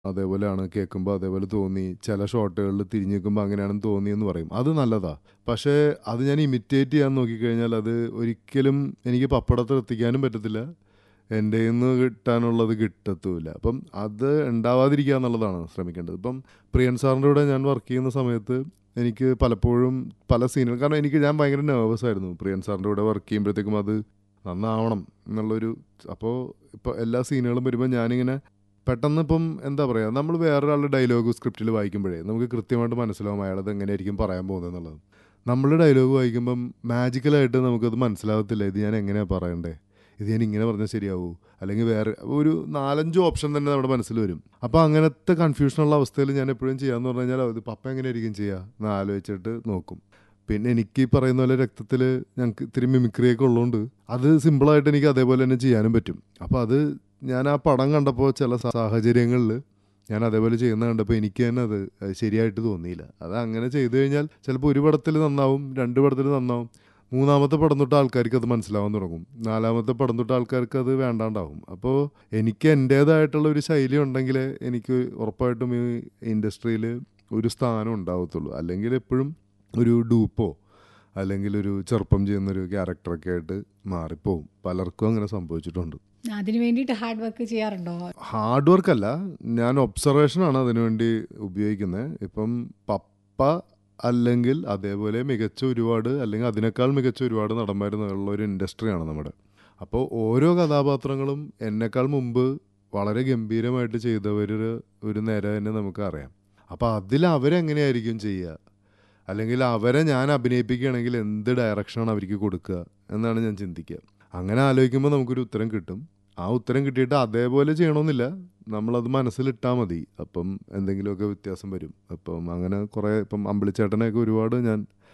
അതേപോലെയാണ് കേൾക്കുമ്പോൾ അതേപോലെ തോന്നി ചില ഷോട്ടുകളിൽ തിരിഞ്ഞ് നിൽക്കുമ്പോൾ അങ്ങനെയാണെന്ന് തോന്നിയെന്ന് പറയും അത് നല്ലതാ പക്ഷേ അത് ഞാൻ ഇമിറ്റേറ്റ് ചെയ്യാൻ നോക്കിക്കഴിഞ്ഞാൽ അത് ഒരിക്കലും എനിക്ക് പപ്പടത്തിൽ എത്തിക്കാനും പറ്റത്തില്ല എൻ്റെ നിന്ന് കിട്ടാനുള്ളത് കിട്ടത്തുമില്ല അപ്പം അത് ഉണ്ടാവാതിരിക്കുക എന്നുള്ളതാണ് ശ്രമിക്കേണ്ടത് ഇപ്പം പ്രിയൻ സാറിൻ്റെ കൂടെ ഞാൻ വർക്ക് ചെയ്യുന്ന സമയത്ത് എനിക്ക് പലപ്പോഴും പല സീനുകൾ കാരണം എനിക്ക് ഞാൻ ഭയങ്കര നെർവസ് ആയിരുന്നു പ്രിയൻ സാറിൻ്റെ കൂടെ വർക്ക് ചെയ്യുമ്പോഴത്തേക്കും അത് നന്നാവണം എന്നുള്ളൊരു അപ്പോൾ ഇപ്പോൾ എല്ലാ സീനുകളും വരുമ്പോൾ ഞാനിങ്ങനെ പെട്ടെന്ന് ഇപ്പം എന്താ പറയുക നമ്മൾ വേറൊരാളുടെ ഡയലോഗ് സ്ക്രിപ്റ്റിൽ വായിക്കുമ്പോഴേ നമുക്ക് കൃത്യമായിട്ട് മനസ്സിലാവും അയാളത് എങ്ങനെയായിരിക്കും പറയാൻ പോകുന്നത് എന്നുള്ളത് നമ്മൾ ഡയലോഗ് വായിക്കുമ്പം മാജിക്കലായിട്ട് നമുക്കത് മനസ്സിലാവത്തില്ല ഇത് ഞാൻ എങ്ങനെയാണ് പറയണ്ടേ ഇത് ഞാൻ ഇങ്ങനെ പറഞ്ഞാൽ ശരിയാവൂ അല്ലെങ്കിൽ വേറെ ഒരു നാലഞ്ച് ഓപ്ഷൻ തന്നെ നമ്മുടെ മനസ്സിൽ വരും അപ്പോൾ അങ്ങനത്തെ കൺഫ്യൂഷനുള്ള അവസ്ഥയിൽ ഞാൻ എപ്പോഴും ചെയ്യാന്ന് പറഞ്ഞു കഴിഞ്ഞാൽ അത് പപ്പ എങ്ങനെയായിരിക്കും ചെയ്യുക എന്ന് ആലോചിച്ചിട്ട് നോക്കും പിന്നെ എനിക്ക് ഈ പറയുന്ന പോലെ രക്തത്തിൽ ഞങ്ങൾക്ക് ഇത്തിരി മിമിക്രിയൊക്കെ ഉള്ളതുകൊണ്ട് അത് സിമ്പിളായിട്ട് എനിക്ക് അതേപോലെ തന്നെ ചെയ്യാനും പറ്റും അപ്പോൾ അത് ഞാൻ ആ പടം കണ്ടപ്പോൾ ചില സാഹചര്യങ്ങളിൽ ഞാൻ അതേപോലെ ചെയ്യുന്ന കണ്ടപ്പോൾ എനിക്ക് തന്നെ അത് ശരിയായിട്ട് തോന്നിയില്ല അത് അങ്ങനെ ചെയ്തു കഴിഞ്ഞാൽ ചിലപ്പോൾ ഒരു പടത്തിൽ നന്നാവും രണ്ട് പടത്തിൽ നന്നാവും മൂന്നാമത്തെ പടം തൊട്ട് ആൾക്കാർക്ക് അത് മനസ്സിലാവാൻ തുടങ്ങും നാലാമത്തെ പടം തൊട്ട് ആൾക്കാർക്ക് അത് വേണ്ടാണ്ടാവും അപ്പോൾ എനിക്ക് എൻ്റേതായിട്ടുള്ള ഒരു ശൈലി ഉണ്ടെങ്കിൽ എനിക്ക് ഉറപ്പായിട്ടും ഈ ഇൻഡസ്ട്രിയിൽ ഒരു സ്ഥാനം ഉണ്ടാവത്തുള്ളൂ അല്ലെങ്കിൽ എപ്പോഴും ഒരു ഡൂപ്പോ അല്ലെങ്കിൽ ഒരു ചെറുപ്പം ചെയ്യുന്നൊരു ക്യാരക്ടറൊക്കെ ആയിട്ട് മാറിപ്പോവും പലർക്കും അങ്ങനെ സംഭവിച്ചിട്ടുണ്ട് അതിനു വേണ്ടിയിട്ട് ഹാർഡ് വർക്ക് ചെയ്യാറുണ്ടോ ഹാർഡ് വർക്ക് അല്ല ഞാൻ ഒബ്സർവേഷനാണ് അതിനുവേണ്ടി ഉപയോഗിക്കുന്നത് ഇപ്പം പപ്പ അല്ലെങ്കിൽ അതേപോലെ മികച്ച ഒരുപാട് അല്ലെങ്കിൽ അതിനേക്കാൾ മികച്ച ഒരുപാട് നടന്മാരുള്ള ഒരു ഇൻഡസ്ട്രിയാണ് നമ്മുടെ അപ്പോൾ ഓരോ കഥാപാത്രങ്ങളും എന്നെക്കാൾ മുമ്പ് വളരെ ഗംഭീരമായിട്ട് ചെയ്തവർ ഒരു നേരെ തന്നെ നമുക്ക് അറിയാം അപ്പോൾ അതിൽ അവരെങ്ങനെയായിരിക്കും ചെയ്യുക അല്ലെങ്കിൽ അവരെ ഞാൻ അഭിനയിപ്പിക്കുകയാണെങ്കിൽ എന്ത് ഡയറക്ഷനാണ് അവർക്ക് കൊടുക്കുക എന്നാണ് ഞാൻ ചിന്തിക്കുക അങ്ങനെ ആലോചിക്കുമ്പോൾ നമുക്കൊരു ഉത്തരം കിട്ടും ആ ഉത്തരം കിട്ടിയിട്ട് അതേപോലെ ചെയ്യണമെന്നില്ല നമ്മളത് മനസ്സിലിട്ടാൽ മതി അപ്പം എന്തെങ്കിലുമൊക്കെ വ്യത്യാസം വരും അപ്പം അങ്ങനെ കുറേ ഇപ്പം അമ്പിളിച്ചേട്ടനെയൊക്കെ ഒരുപാട് ഞാൻ